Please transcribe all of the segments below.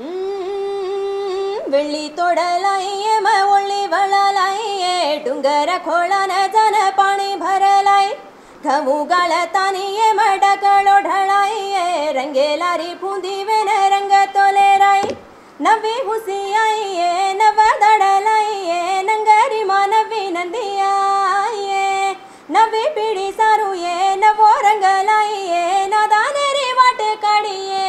ಬೆಳ್ಳಿ ತೊಡಲಾಯಿಯೇ ಮ ಒಳ್ಳಿ ಬಳಲಾಯಿಯೇ ಡುಂಗರ ಖೋಳನ ಜನ ಪಾಣಿ ಭರಲಾಯಿ ಘಮುಗಳ ತಾನಿಯೇ ಮಡಗಳೊಢಳಾಯಿಯೇ ರಂಗೇಲಾರಿ ಪುಂದಿವೆನ ರಂಗ ತೊಲೆರಾಯಿ ನವ್ವಿ ಹುಸಿಯಾಯಿಯೇ ನವ ದಡಲಾಯಿಯೇ ನಂಗರಿ ಮಾನವಿ ನಂದಿಯಾಯೇ ನವ್ವಿ ಪಿಡಿ ಸಾರುಯೇ ನವೋ ರಂಗಲಾಯಿಯೇ ನದಾನರಿ ವಾಟೆ ಕಾಡಿಯೇ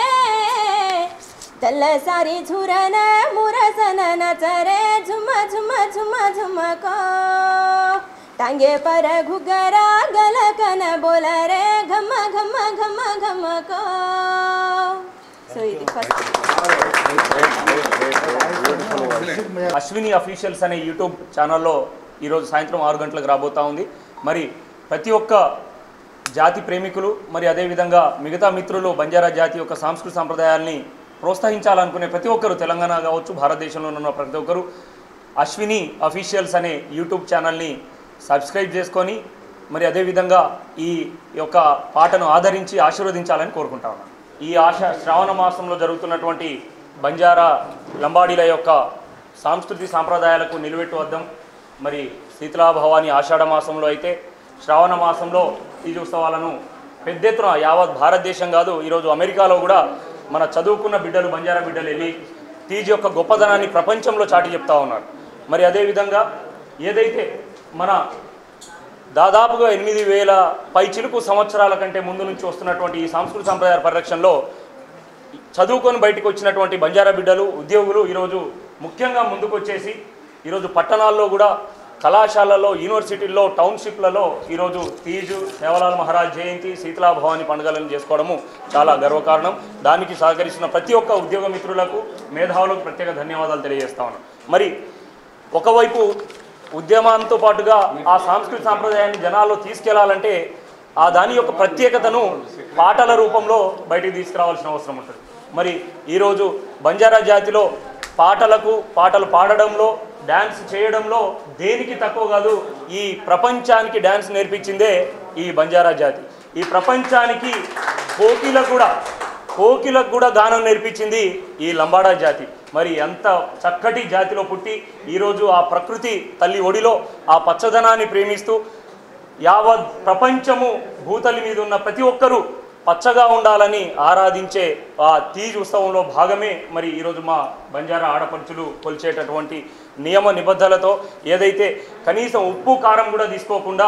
ತಲ್ಲ ಸಾರಿ ಝುರನ ಮುರಸನ ನಚರೆ ಝುಮ ಝುಮ ಝುಮ ಝುಮಕೋ टांगे पर घुगरा गलकन बोला रे घम घम घम घम को సో ఇది ఫస్ట్ అశ్విని అఫీషియల్స్ అనే యూట్యూబ్ ఛానల్లో ఈరోజు సాయంత్రం ఆరు గంటలకు రాబోతా ఉంది మరి ప్రతి ఒక్క జాతి ప్రేమికులు మరి అదేవిధంగా మిగతా మిత్రులు బంజారా జాతి యొక్క సాంస్కృతిక సంప్రదాయాల్ని ప్రోత్సహించాలనుకునే ప్రతి ఒక్కరు తెలంగాణ కావచ్చు భారతదేశంలో ఉన్న ప్రతి ఒక్కరు అశ్విని అఫీషియల్స్ అనే యూట్యూబ్ ఛానల్ని సబ్స్క్రైబ్ చేసుకొని మరి అదేవిధంగా ఈ యొక్క పాటను ఆదరించి ఆశీర్వదించాలని కోరుకుంటా ఉన్నాను ఈ ఆశ శ్రావణ మాసంలో జరుగుతున్నటువంటి బంజారా లంబాడీల యొక్క సాంస్కృతిక సాంప్రదాయాలకు నిలువెట్టు వద్దాం మరి శీతలా భవాని ఆషాఢ మాసంలో అయితే శ్రావణ మాసంలో తీజు ఉత్సవాలను పెద్ద ఎత్తున యావత్ భారతదేశం కాదు ఈరోజు అమెరికాలో కూడా మన చదువుకున్న బిడ్డలు బంజారా బిడ్డలు వెళ్ళి తీజ్ యొక్క గొప్పదనాన్ని ప్రపంచంలో చాటి చెప్తా ఉన్నారు మరి అదేవిధంగా ఏదైతే మన దాదాపుగా ఎనిమిది వేల పైచిలుకు సంవత్సరాల కంటే ముందు నుంచి వస్తున్నటువంటి ఈ సాంస్కృతిక సంప్రదాయ పరిరక్షణలో చదువుకొని బయటకు వచ్చినటువంటి బంజారా బిడ్డలు ఉద్యోగులు ఈరోజు ముఖ్యంగా ముందుకు వచ్చేసి ఈరోజు పట్టణాల్లో కూడా కళాశాలల్లో యూనివర్సిటీల్లో టౌన్షిప్లలో ఈరోజు తీజు సేవలాల్ మహారాజ్ జయంతి శీతలా భవాని పండుగలను చేసుకోవడము చాలా గర్వకారణం దానికి సహకరిస్తున్న ప్రతి ఒక్క ఉద్యోగ మిత్రులకు మేధావులకు ప్రత్యేక ధన్యవాదాలు తెలియజేస్తా ఉన్నాను మరి ఒకవైపు ఉద్యమంతో పాటుగా ఆ సాంస్కృతిక సాంప్రదాయాన్ని జనాల్లో తీసుకెళ్లాలంటే ఆ దాని యొక్క ప్రత్యేకతను పాటల రూపంలో బయటికి తీసుకురావాల్సిన అవసరం ఉంటుంది మరి ఈరోజు బంజారా జాతిలో పాటలకు పాటలు పాడడంలో డ్యాన్స్ చేయడంలో దేనికి తక్కువ కాదు ఈ ప్రపంచానికి డ్యాన్స్ నేర్పించిందే ఈ బంజారా జాతి ఈ ప్రపంచానికి కోకిలకు కూడా కోకిలకు కూడా గానం నేర్పించింది ఈ లంబాడా జాతి మరి ఎంత చక్కటి జాతిలో పుట్టి ఈరోజు ఆ ప్రకృతి తల్లి ఒడిలో ఆ పచ్చదనాన్ని ప్రేమిస్తూ యావత్ ప్రపంచము భూతలి మీద ఉన్న ప్రతి ఒక్కరూ పచ్చగా ఉండాలని ఆరాధించే ఆ తీజ్ ఉత్సవంలో భాగమే మరి ఈరోజు మా బంజారా ఆడపడుచులు కొలిచేటటువంటి నియమ నిబద్ధలతో ఏదైతే కనీసం ఉప్పు కారం కూడా తీసుకోకుండా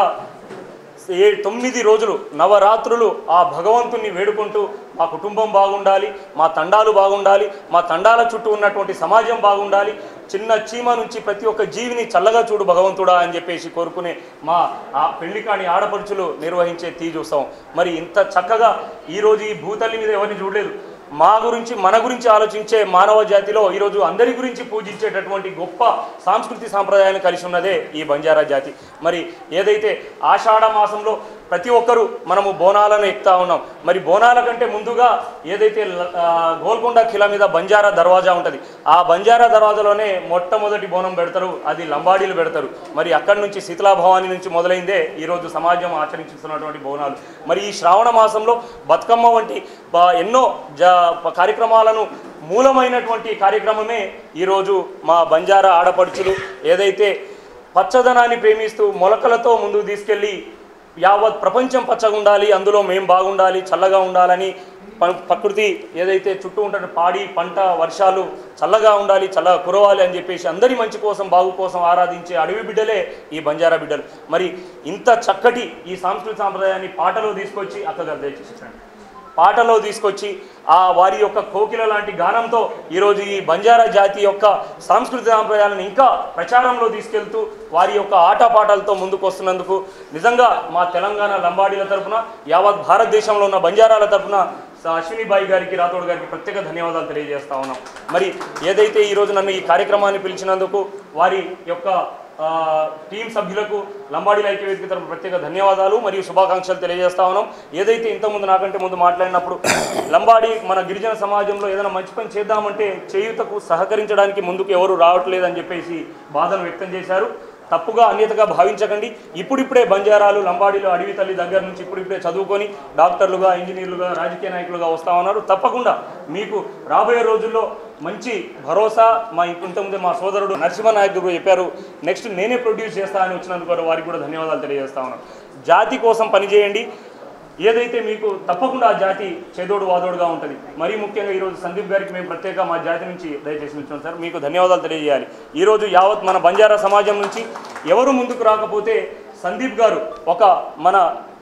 ఏ తొమ్మిది రోజులు నవరాత్రులు ఆ భగవంతుణ్ణి వేడుకుంటూ మా కుటుంబం బాగుండాలి మా తండాలు బాగుండాలి మా తండాల చుట్టూ ఉన్నటువంటి సమాజం బాగుండాలి చిన్న చీమ నుంచి ప్రతి ఒక్క జీవిని చల్లగా చూడు భగవంతుడా అని చెప్పేసి కోరుకునే మా ఆ పెళ్లి కాని ఆడపడుచులు నిర్వహించే తీజ్ ఉత్సవం మరి ఇంత చక్కగా ఈరోజు ఈ భూతల్లి మీద ఎవరిని చూడలేదు మా గురించి మన గురించి ఆలోచించే మానవ జాతిలో ఈరోజు అందరి గురించి పూజించేటటువంటి గొప్ప సాంస్కృతిక సాంప్రదాయాన్ని కలిసి ఉన్నదే ఈ బంజారా జాతి మరి ఏదైతే ఆషాఢ మాసంలో ప్రతి ఒక్కరూ మనము బోనాలను ఎక్కుతా ఉన్నాం మరి బోనాల కంటే ముందుగా ఏదైతే ల- ఆ, గోల్కొండ ఖిలా మీద బంజారా దర్వాజా ఉంటుంది ఆ బంజారా దర్వాజాలోనే మొట్టమొదటి బోనం పెడతారు అది లంబాడీలు పెడతారు మరి అక్కడి నుంచి శీతలా భవాని నుంచి మొదలైందే ఈరోజు సమాజం ఆచరించుతున్నటువంటి బోనాలు మరి ఈ శ్రావణ మాసంలో బతుకమ్మ వంటి బా- ఎన్నో జ కార్యక్రమాలను మూలమైనటువంటి కార్యక్రమమే ఈరోజు మా బంజారా ఆడపడుచులు ఏదైతే పచ్చదనాన్ని ప్రేమిస్తూ మొలకలతో ముందుకు తీసుకెళ్ళి యావత్ ప్రపంచం పచ్చగా ఉండాలి అందులో మేం బాగుండాలి చల్లగా ఉండాలని ప- ప్రకృతి ఏదైతే చుట్టూ ఉంటుందో పాడి పంట వర్షాలు చల్లగా ఉండాలి చల్లగా కురవాలి అని చెప్పేసి అందరి మంచి కోసం బాగు కోసం ఆరాధించే అడవి బిడ్డలే ఈ బంజారా బిడ్డలు మరి ఇంత చక్కటి ఈ సాంస్కృతిక సాంప్రదాయాన్ని పాటలో తీసుకొచ్చి అక్కగారు దయచేసి రండి. పాటలో తీసుకొచ్చి ఆ వారి యొక్క కోకిల లాంటి గానంతో ఈరోజు ఈ బంజారా జాతి యొక్క సాంస్కృతిక సాంప్రదాయాలను ఇంకా ప్రచారంలో తీసుకెళ్తూ వారి యొక్క ఆటపాటలతో ముందుకు వస్తున్నందుకు నిజంగా మా తెలంగాణ లంబాడీల తరపున యావత్ భారతదేశంలో ఉన్న బంజారాల తరపున అశ్వినిబాయి గారికి రాథోడ్ గారికి ప్రత్యేక ధన్యవాదాలు తెలియజేస్తా ఉన్నాం మరి ఏదైతే ఈరోజు నన్ను ఈ కార్యక్రమాన్ని పిలిచినందుకు వారి యొక్క ఆ, టీం సభ్యులకు లంబాడీల ఐక్యవేదిక తరపు ప్రత్యేక ధన్యవాదాలు మరియు శుభాకాంక్షలు తెలియజేస్తా ఉన్నాం ఏదైతే ఇంతకుముందు నాకంటే ముందు మాట్లాడినప్పుడు లంబాడీ మన గిరిజన సమాజంలో ఏదైనా మంచి పని చేద్దామంటే చేయుతకు సహకరించడానికి ముందుకు ఎవరు రావట్లేదని చెప్పేసి బాధను వ్యక్తం చేశారు తప్పుగా అన్యతగా భావించకండి ఇప్పుడిప్పుడే బంజారాలు లంబాడీలు అడవి తల్లి దగ్గర నుంచి ఇప్పుడిప్పుడే చదువుకొని డాక్టర్లుగా ఇంజనీర్లుగా రాజకీయ నాయకులుగా వస్తా ఉన్నారు తప్పకుండా మీకు రాబోయే రోజుల్లో మంచి భరోసా మా ఇంతకుముందే మా సోదరుడు నరసింహనాయక్ గారు చెప్పారు నెక్స్ట్ నేనే ప్రొడ్యూస్ చేస్తా అని వచ్చినందుకు కూడా వారికి కూడా ధన్యవాదాలు తెలియజేస్తా ఉన్నాను జాతి కోసం పనిచేయండి ఏదైతే మీకు తప్పకుండా ఆ జాతి చేదోడు వాదోడుగా ఉంటుంది మరీ ముఖ్యంగా ఈరోజు సందీప్ గారికి మేము ప్రత్యేక మా జాతి నుంచి దయచేసి వచ్చాం సార్ మీకు ధన్యవాదాలు తెలియజేయాలి ఈరోజు యావత్ మన బంజారా సమాజం నుంచి ఎవరు ముందుకు రాకపోతే సందీప్ గారు ఒక మన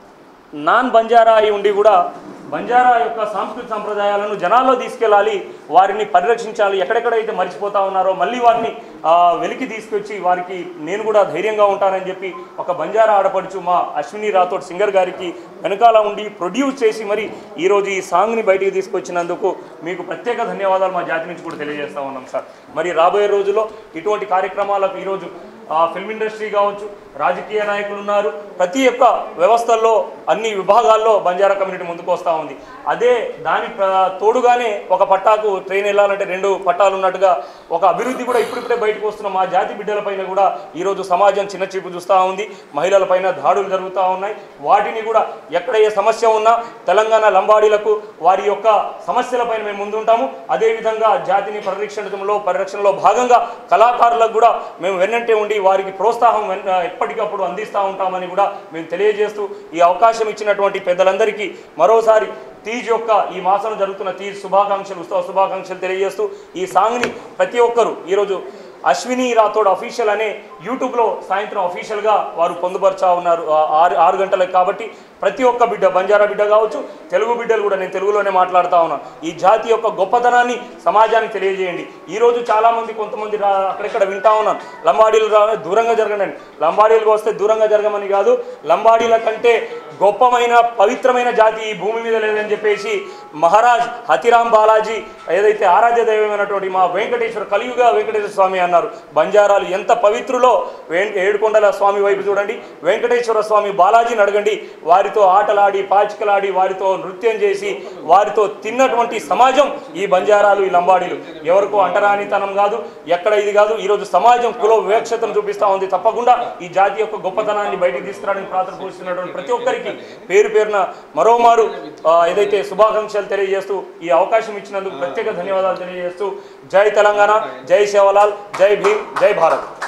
నాన్ బంజారా అయి ఉండి కూడా బంజారా యొక్క సాంస్కృతిక సంప్రదాయాలను జనాల్లో తీసుకెళ్ళాలి వారిని పరిరక్షించాలి ఎక్కడెక్కడైతే మర్చిపోతా ఉన్నారో మళ్ళీ వారిని ఆ, వెలికి తీసుకొచ్చి వారికి నేను కూడా ధైర్యంగా ఉంటానని చెప్పి ఒక బంజారా ఆడపడుచు మా అశ్విని రాథోడ్ సింగర్ గారికి వెనకాల ఉండి ప్రొడ్యూస్ చేసి మరి ఈరోజు ఈ సాంగ్ని బయటికి తీసుకొచ్చినందుకు మీకు ప్రత్యేక ధన్యవాదాలు మా జాతి నుంచి కూడా తెలియజేస్తా ఉన్నాం సార్ మరి రాబోయే రోజుల్లో ఇటువంటి కార్యక్రమాలకు ఈరోజు ఆ, ఫిల్మ్ ఇండస్ట్రీ కావచ్చు రాజకీయ నాయకులు ఉన్నారు ప్రతి ఒక్క వ్యవస్థల్లో అన్ని విభాగాల్లో బంజారా కమ్యూనిటీ ముందుకు వస్తూ ఉంది అదే దాని ప్ర- తోడుగానే ఒక పట్టాకు ట్రైన్ వెళ్ళాలంటే రెండు పట్టాలు ఉన్నట్టుగా ఒక అభివృద్ధి కూడా ఇప్పుడిప్పుడే బయటకు వస్తున్న మా జాతి బిడ్డలపైన కూడా ఈరోజు సమాజం చిన్న చూపు చూస్తూ ఉంది మహిళలపైన దాడులు జరుగుతూ ఉన్నాయి వాటిని కూడా ఎక్కడ ఏ సమస్య ఉన్నా తెలంగాణ లంబాడీలకు వారి యొక్క సమస్యలపైన మేము ముందుంటాము అదేవిధంగా జాతిని పరిరక్షించడంలో పరిరక్షణలో భాగంగా కళాకారులకు కూడా మేము వెన్నంటే ఉండి వారికి ప్రోత్సాహం వెన్- ఎప్పటికప్పుడు అందిస్తూ ఉంటామని కూడా మేము తెలియజేస్తూ ఈ అవకాశం ఇచ్చినటువంటి పెద్దలందరికీ మరోసారి తీజ్ యొక్క ఈ మాసంలో జరుగుతున్న తీజ్ శుభాకాంక్షలు ఉత్సవ శుభాకాంక్షలు తెలియజేస్తూ ఈ సాంగ్ని ప్రతి ఒక్కరూ ఈరోజు అశ్విని రాథోడ్ అఫీషియల్ అనే యూట్యూబ్లో సాయంత్రం అఫీషియల్గా వారు పొందుపరచా ఉన్నారు ఆ ఆరు ఆరు గంటలకు కాబట్టి ప్రతి ఒక్క బిడ్డ బంజారా బిడ్డ కావచ్చు తెలుగు బిడ్డలు కూడా నేను తెలుగులోనే మాట్లాడుతూ ఉన్నాను ఈ జాతి యొక్క గొప్పతనాన్ని సమాజానికి తెలియజేయండి ఈరోజు చాలామంది కొంతమంది రా అక్కడెక్కడ వింటా ఉన్నాను లంబాడీలు రా దూరంగా జరగండి లంబాడీలకు వస్తే దూరంగా జరగమని కాదు లంబాడీల కంటే గొప్పమైన పవిత్రమైన జాతి ఈ భూమి మీద లేదని చెప్పేసి మహారాజ్ హతిరామ్ బాలాజీ ఏదైతే ఆరాధ్య దైవమైనటువంటి మా వెంకటేశ్వర కలియుగ వెంకటేశ్వర స్వామి అన్నారు బంజారాలు ఎంత పవిత్రులో వెం ఏడుకొండల స్వామి వైపు చూడండి వెంకటేశ్వర స్వామి బాలాజీని అడగండి వారితో ఆటలాడి పాచికలాడి వారితో నృత్యం చేసి వారితో తిన్నటువంటి సమాజం ఈ బంజారాలు ఈ లంబాడీలు ఎవరికో అంటరానితనం కాదు ఎక్కడ ఇది కాదు ఈరోజు సమాజం కుల వివక్షతను చూపిస్తా ఉంది తప్పకుండా ఈ జాతి యొక్క గొప్పతనాన్ని బయటికి తీసుకురావడానికి ప్రార్థన పోస్తున్నటువంటి ప్రతి ఒక్కరికి పేరు పేరున మరోమారు ఆ, ఏదైతే శుభాకాంక్షలు తెలియజేస్తూ ఈ అవకాశం ఇచ్చినందుకు ప్రత్యేక ధన్యవాదాలు తెలియజేస్తూ జై తెలంగాణ జై సేవలాల్ జై భీమ్ జై భారత్